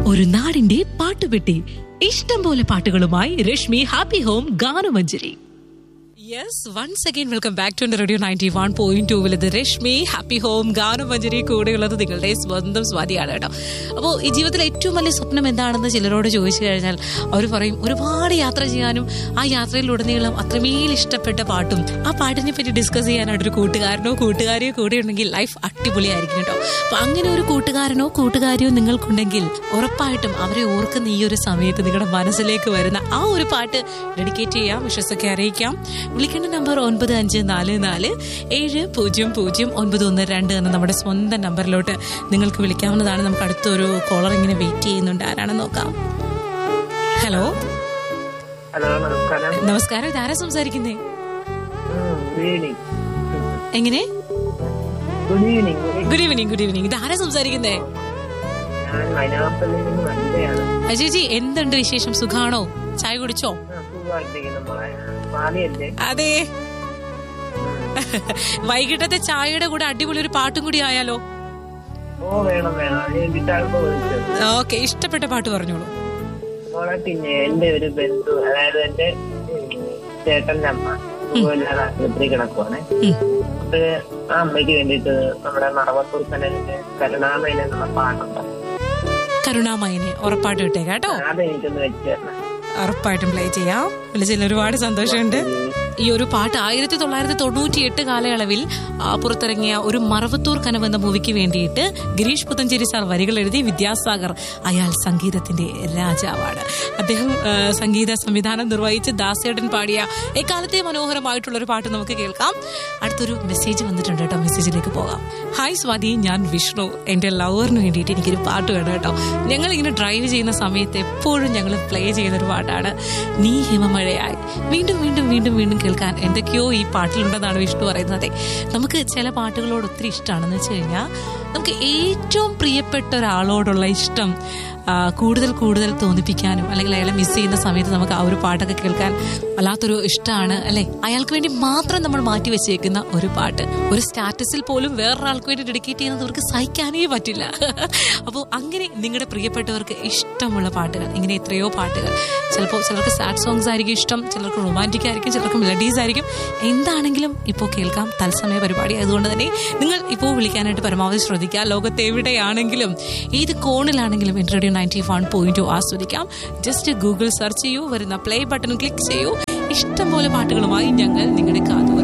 ഒരു നാടിന്റെ പാട്ടുപെട്ടി ഇഷ്ടം പോലെ പാട്ടുകളുമായി രശ്മി ഹാപ്പി ഹോം ഗാനമഞ്ജരി yes once again welcome back to radio ninety one point ടൂവിൽ ഇത് രശ്മി ഹാപ്പി ഹോം ഗാനമഞ്ജരി കൂടെയുള്ളത് നിങ്ങളുടെ സ്വന്തം സ്വാതിയാണ് കേട്ടോ അപ്പോൾ ഈ ജീവിതത്തിലെ ഏറ്റവും വലിയ സ്വപ്നം എന്താണെന്ന് ചിലരോട് ചോദിച്ചു കഴിഞ്ഞാൽ അവർ പറയും ഒരുപാട് യാത്ര ചെയ്യാനും ആ യാത്രയിലുടനീളം അത്രമേൽ ഇഷ്ടപ്പെട്ട പാട്ടും ആ പാട്ടിനെ പറ്റി ഡിസ്കസ് ചെയ്യാനായിട്ട് ഒരു കൂട്ടുകാരനോ കൂട്ടുകാരിയോ കൂടെ ഉണ്ടെങ്കിൽ ലൈഫ് അടിപൊളിയായിരിക്കും കേട്ടോ അപ്പൊ അങ്ങനെ ഒരു കൂട്ടുകാരനോ കൂട്ടുകാരിയോ നിങ്ങൾക്കുണ്ടെങ്കിൽ ഉറപ്പായിട്ടും അവരെ ഓർക്കുന്ന ഈ ഒരു സമയത്ത് നിങ്ങളുടെ മനസ്സിലേക്ക് വരുന്ന ആ ഒരു പാട്ട് ഡെഡിക്കേറ്റ് ചെയ്യാം വിശ്വസൊക്കെ അറിയിക്കാം വിളിക്കേണ്ട നമ്പർ ഒൻപത് അഞ്ച് നാല് നാല് ഏഴ് പൂജ്യം പൂജ്യം ഒൻപത് ഒന്ന് രണ്ട് എന്ന നമ്മുടെ സ്വന്തം നമ്പറിലോട്ട് നിങ്ങൾക്ക് വിളിക്കാവുന്നതാണ് നമുക്ക് അടുത്തൊരു കോളർ ഇങ്ങനെ വെയിറ്റ് ചെയ്യുന്നുണ്ട് ആരാണെന്ന് നോക്കാം ഹലോ ഹലോ നമസ്കാരം നമസ്കാരം ഇതാരാ സംസാരിക്കുന്നേ ഗുഡ് ഈവനിങ് എങ്ങനെ good evening good evening good evening ഇതാരാ സംസാരിക്കുന്നേ ഞാൻ വയനാട്ടിൽ നിന്ന് വനിതയാണ് ആ ചേച്ചി എന്തുണ്ട് വിശേഷം സുഖാണോ ചായ കുടിച്ചോ സുഖമായിട്ടിരിക്കുന്നു മോളെ മാലിയല്ലേ അതെ വൈകിട്ടത്തെ ചായയുടെ കൂടെ അടിപൊളി ഒരു പാട്ടും കൂടി ആയാലോ ഓ വേണം വേണം അതിന് വേണ്ടിയിട്ടാണ് ഇപ്പൊ വിളിച്ചത് ഓക്കെ ഇഷ്ടപ്പെട്ട പാട്ട് പറഞ്ഞോളൂ മോളെ പിന്നെ എന്റെ ഒരു ബന്ധു അതായത് എന്റെ ഉം, ചേട്ടന്റെ അമ്മ സുഖമില്ലാതെ ആശുപത്രി കിടക്കുവാണ് ഉം. അപ്പോഴ് ആ അമ്മയ്ക്ക് വേണ്ടിയിട്ട് നമ്മുടെ മറവത്തൂർ കനലിന്റെ കരുണാമയിലെ എന്നുള്ള പാട്ടുണ്ട് കരുണാമയനെ ഉറപ്പായിട്ട് വിട്ടേക്കാം കേട്ടോ അതെനിക്കൊന്ന് വെച്ച് തരണം ഉറപ്പായിട്ടും പ്ലേ ചെയ്യാം വിളിച്ചതിൽ ഒരുപാട് സന്തോഷമുണ്ട് ഈ ഒരു പാട്ട് ആയിരത്തി തൊള്ളായിരത്തി തൊണ്ണൂറ്റി എട്ട് കാലയളവിൽ ആ, പുറത്തിറങ്ങിയ ഒരു മറവത്തൂർ കനവ് എന്ന മൂവിക്ക് വേണ്ടിയിട്ട് ഗിരീഷ് പുത്തഞ്ചേരി സാർ വരികൾ എഴുതി വിദ്യാസാഗർ അയാൾ സംഗീതത്തിന്റെ രാജാവാണ് അദ്ദേഹം ആ, സംഗീത സംവിധാനം നിർവഹിച്ച് ദാസേടൻ പാടിയ എക്കാലത്തെ മനോഹരമായിട്ടുള്ള ഒരു പാട്ട് നമുക്ക് കേൾക്കാം അടുത്തൊരു മെസ്സേജ് വന്നിട്ടുണ്ട് കേട്ടോ മെസ്സേജിലേക്ക് പോകാം ഹായ് സ്വാതി ഞാൻ വിഷ്ണു എന്റെ ലവറിന് വേണ്ടിയിട്ട് എനിക്കൊരു പാട്ട് വേണം കേട്ടോ ഞങ്ങൾ ഇങ്ങനെ ഡ്രൈവ് ചെയ്യുന്ന സമയത്ത് എപ്പോഴും ഞങ്ങൾ പ്ലേ ചെയ്യുന്ന ഒരു പാട്ടാണ് നീ ഹിമമഴയായി വീണ്ടും വീണ്ടും വീണ്ടും വീണ്ടും കേൾക്കാൻ എന്തൊക്കെയോ ഈ പാട്ടിലുണ്ടെന്നാണ് വിഷ്ണു പറയുന്നത് നമുക്ക് ചില പാട്ടുകളോട് ഒത്തിരി ഇഷ്ടമാണെന്ന് വെച്ച് കഴിഞ്ഞാൽ നമുക്ക് ഏറ്റവും പ്രിയപ്പെട്ട ഒരാളോടുള്ള ഇഷ്ടം ആ, കൂടുതൽ കൂടുതൽ തോന്നിപ്പിക്കാനും അല്ലെങ്കിൽ അയാളെ മിസ് ചെയ്യുന്ന സമയത്ത് നമുക്ക് ആ ഒരു പാട്ടൊക്കെ കേൾക്കാൻ വല്ലാത്തൊരു ഇഷ്ടമാണ് അല്ലെ അയാൾക്ക് വേണ്ടി മാത്രം നമ്മൾ മാറ്റി വെച്ചേക്കുന്ന ഒരു പാട്ട് ഒരു സ്റ്റാറ്റസിൽ പോലും വേറൊരാൾക്ക് വേണ്ടി ഡെഡിക്കേറ്റ് ചെയ്യുന്നത് അവർക്ക് സഹിക്കാനേ പറ്റില്ല അപ്പോൾ അങ്ങനെ നിങ്ങളുടെ പ്രിയപ്പെട്ടവർക്ക് ഇഷ്ടമുള്ള പാട്ടുകൾ ഇങ്ങനെ എത്രയോ പാട്ടുകൾ ചിലപ്പോൾ ചിലർക്ക് സാഡ് സോങ്സ് ആയിരിക്കും ഇഷ്ടം ചിലർക്ക് റൊമാൻറ്റിക് ആയിരിക്കും ചിലർക്ക് മെലഡീസ് ആയിരിക്കും എന്താണെങ്കിലും ഇപ്പോൾ കേൾക്കാം തത്സമയ പരിപാടി അതുകൊണ്ട് തന്നെ നിങ്ങൾ ഇപ്പോൾ വിളിക്കാനായിട്ട് പരമാവധി ശ്രദ്ധിക്കുക ലോകത്ത് എവിടെയാണെങ്കിലും ഏത് കോണിലാണെങ്കിലും എൻ്റെ റേഡിയോ നയൻറ്റി വൺ പോയിന്റ് ആസ്വദിക്കാം ജസ്റ്റ് ഗൂഗിൾ സെർച്ച് ചെയ്യൂ വരുന്ന പ്ലേ ബട്ടൺ ക്ലിക്ക് ചെയ്യൂ ഇഷ്ടംപോലെ പാട്ടുകളുമായി ഞങ്ങൾ നിങ്ങളുടെ കാതു